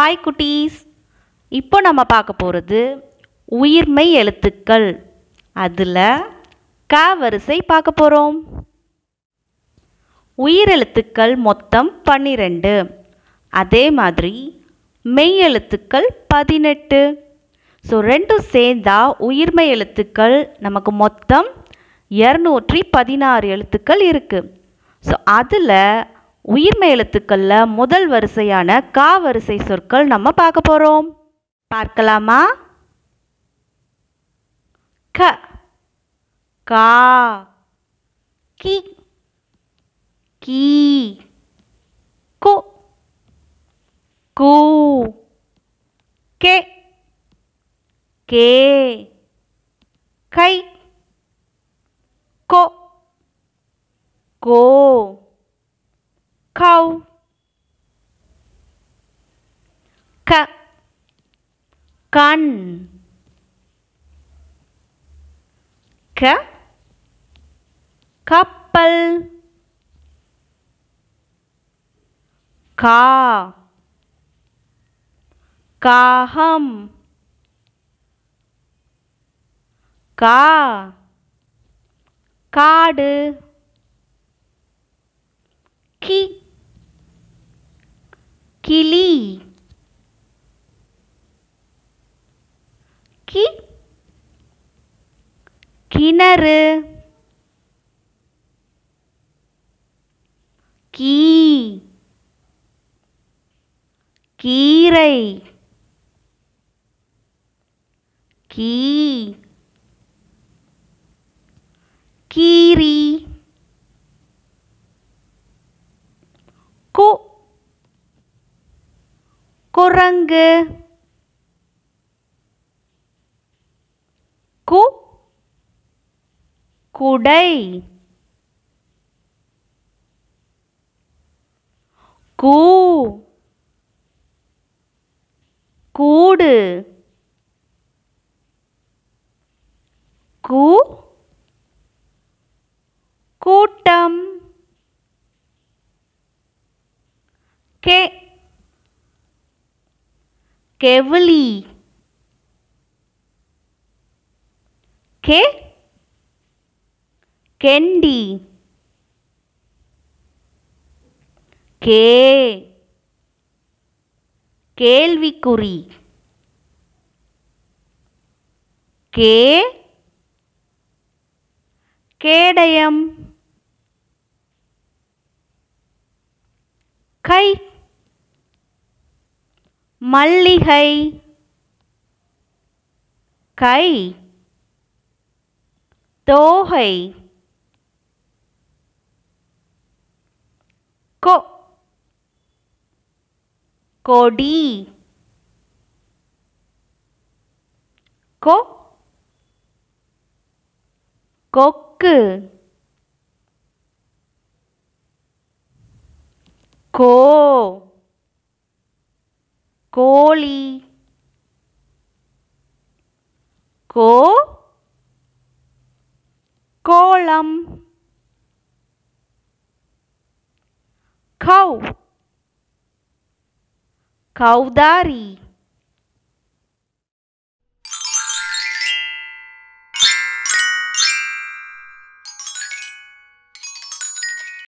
hi குட்டீஸ் இப்போ நம்ம பார்க்க போகிறது உயிர்மை எழுத்துக்கள் அதில் க வரிசை பார்க்க போகிறோம் உயிரெழுத்துக்கள் மொத்தம் பன்னிரெண்டு அதே மாதிரி மெய் எழுத்துக்கள் பதினெட்டு ஸோ ரெண்டும் சேர்ந்தா உயிர்மை எழுத்துக்கள் நமக்கு மொத்தம் இரநூற்றி பதினாறு எழுத்துக்கள் இருக்குது ஸோ அதில் உயிர்மை எழுத்துக்களில் முதல் வரிசையான கா வரிசை சொற்கள் நம்ம பார்க்க போகிறோம் பார்க்கலாமா க கா கி கீ கு கூ கே கே கை கோ கோ கௌ க கண் க கப்பல் கா காகம் கா காடு கி கிளி கி கிணறு கீ கீரை கீ கீரி கு குரங்கு கு குடை கூ கூடு கூ கூட்டம் கே கெவிலி கே கெண்டி கே கேள்விக்குறி கே கேடயம் கை மல்லிகை கை தோகை கொ கொடி கொ கொக்கு கோ கோழி கோ கோலம் கௌ கௌதாரி